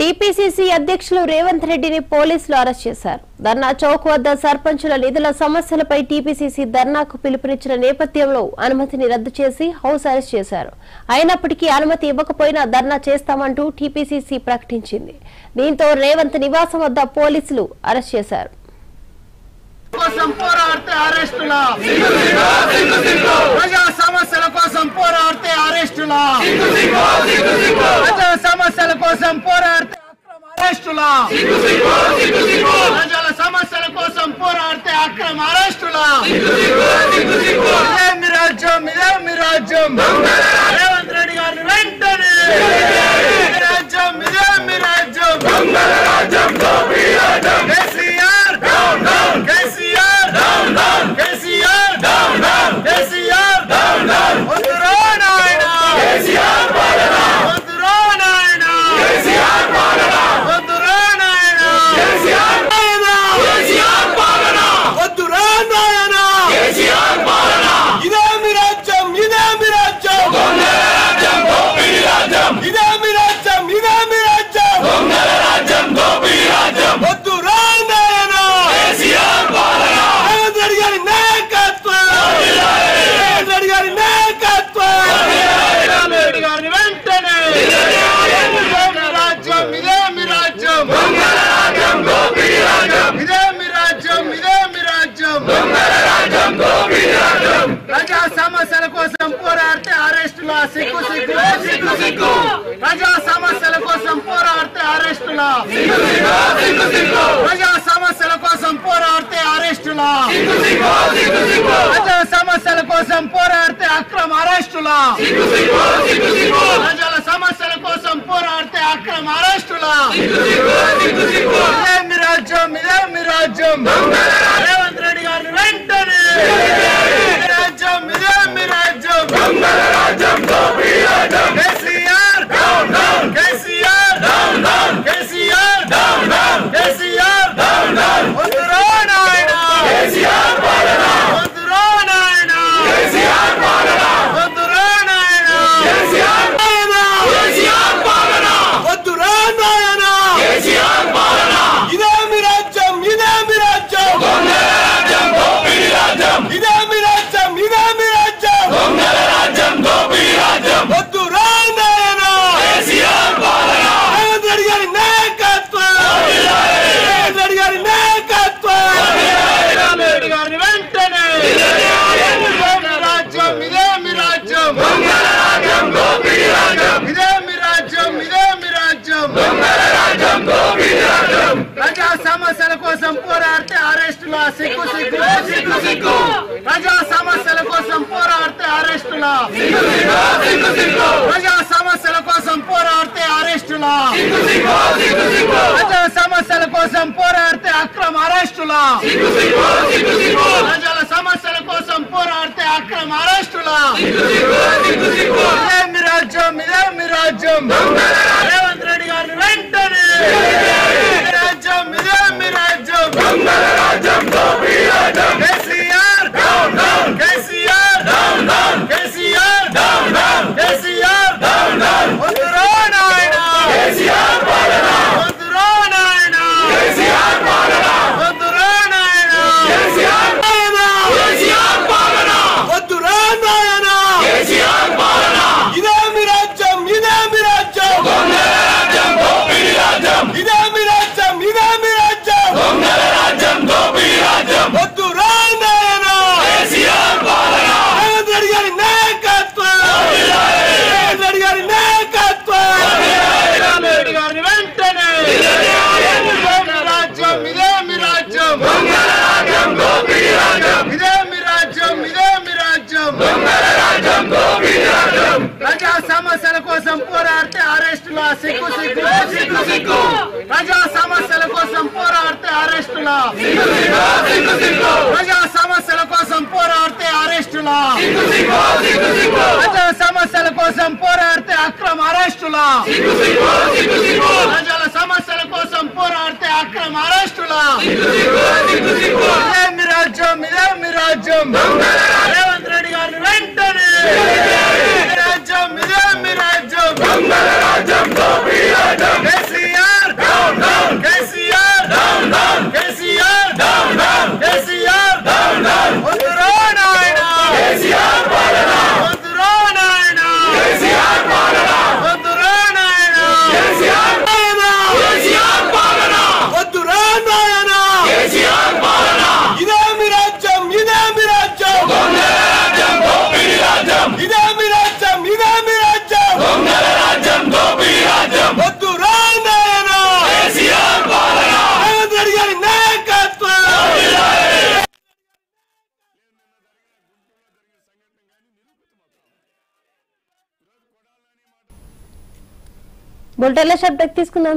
TPCC అధ్యక్షులు రేవంత్ రెడ్డిని పోలీసులు అరెస్ట్ చేశారు ధర్నా చౌక్ వద్ద సర్పంచుల నిధుల సమస్యలపై టీపీసీసీ ధర్నాకు పిలుపునిచ్చిన నేపథ్యంలో అనుమతిని రద్దు చేసి హౌస్ అరెస్ట్ చేశారు అయినప్పటికీ అనుమతి ఇవ్వకపోయినా ధర్నా చేస్తామంటూ టీపీసీసీ ప్రకటించింది దీంతో రేవంత్ నివాసం వద్ద పోలీసులు అరెస్ట్ చేశారు కోసం పోరాడితే అరెస్టులా ప్రజా సమస్యల కోసం పోరాడితే అరెస్టులా ప్రజా సమస్యల కోసం పోరాడితే అక్రమ అరెస్టులా ప్రజల సమస్యల కోసం పోరాడితే అక్రమ అరెస్టులా ఇదే మీ రాజ్యం ఇదే మీ రాజ్యం రేవంత్ రెడ్డి గారిని వెంటనే మీ రాజ్యం ఇదే మీ రాజ్యం కేసీఆర్ కేసీఆర్ కేసీఆర్ కేసీఆర్ వద్దురా నాయనా వద్దురా నాయనా వద్దురా నాయనా వద్దురా నాయనా ఇదే మీ రాజ్యం ఇదే మీ రాజ్యం ఇదే మీ రాజ్యం ఇదే మీ రాజ్యం వద్దురా నాయనా రేవంత్ రెడ్డి గారి నాయకత్వం రేవంత్ రెడ్డి గారి నాయకత్వం రేవంత్ రెడ్డి గారిని వెంటనే ఇదే మీ రాజ్యం ఇదే మీ రాజ్యం ఇదే మీ రాజ్యం ఇదే మీ రాజ్యం ప్రజా సమస్యల కోసం పోరాడితే అరెస్టులా సిగ్గు సిగ్గు సిగ్గు సిగ్గు ప్రజా సమస్యల కోసం పోరాడితే అరెస్టులా ప్రజా సమస్యల కోసం పోరాడితే అరెస్టులా ప్రజా సమస్యల కోసం పోరాడితే అక్రమ అరెస్టులా ప్రజల సమస్యల కోసం పోరాడితే అక్రమ అరెస్టులా ఇదే మీ రాజ్యం ఇదే మీ రాజ్యం రేవంత్ రెడ్డి గారిని వెంటనే మీ రాజ్యం ఇదే మీ రాజ్యం కేసీఆర్ కేసీఆర్ కేసీఆర్ కేసీఆర్ వద్దురా నాయనా వద్దురా నాయనా వద్దురా నాయనా వద్దురా నాయనా ఇదే మీ రాజ్యం ఇదే మీ రాజ్యం ఇదే మీ రాజ్యం ఇదే మీ రాజ్యం వద్దురా నాయనా రేవంత్ రెడ్డి గారి నాయకత్వం రేవంత్ రెడ్డి గారి నాయకత్వం రేవంత్ రెడ్డి గారిని వెంటనే ఇదే మీ రాజ్యం ఇదే మీ రాజ్యం ఇదే మీ రాజ్యం ఇదే మీ రాజ్యం ప్రజా సమస్యల కోసం పోరాడితే అరెస్టులా సిగ్గు సిగ్గు సిగ్గు సిగ్గు ప్రజా సమస్యల కోసం పోరాడితే అరెస్టులా ప్రజా సమస్యల కోసం పోరాడితే అరెస్టులా ప్రజా సమస్యల కోసం పోరాడితే అక్రమ అరెస్టులా ప్రజల సమస్యల కోసం పోరాడితే అక్రమ అరెస్టులా ఇదే మీ రాజ్యం ఇదే మీ రాజ్యం రేవంత్ రెడ్డి గారిని వెంటనే మీ రాజ్యం ఇదే మీ రాజ్యం కేసీఆర్ కేసీఆర్ కేసీఆర్ కేసీఆర్ వద్దురా నాయనా వద్దురా నాయనా వద్దురా నాయనా వద్దురా నాయనా ఇదే మీ రాజ్యం ఇదే మీ రాజ్యం ఇదే మీ రాజ్యం ఇదే మీ రాజ్యం వద్దురా నాయనా రేవంత్ రెడ్డి గారి నాయకత్వం రేవంత్ రెడ్డి గారి నాయకత్వం రేవంత్ రెడ్డి గారిని వెంటనే ఇదే మీ రాజ్యం ఇదే మీ రాజ్యం ఇదే మీ రాజ్యం ఇదే మీ రాజ్యం ప్రజా సమస్యల కోసం పోరాడితే అరెస్టులా సిగ్గు సిగ్గు సిగ్గు సిగ్గు ప్రజా సమస్యల కోసం పోరాడితే అరెస్టులా ప్రజా సమస్యల కోసం పోరాడితే అరెస్టులా ప్రజా సమస్యల కోసం పోరాడితే అక్రమ అరెస్టులా ప్రజల సమస్యల కోసం పోరాడితే అక్రమ అరెస్టులా ఇదే మీ రాజ్యం ఇదే మీ రాజ్యం రేవంత్ రెడ్డి గారిని వెంటనే మీ రాజ్యం ఇదే మీ రాజ్యం కేసీఆర్ బులెటిన్ల షాప్ తీసుకుందాం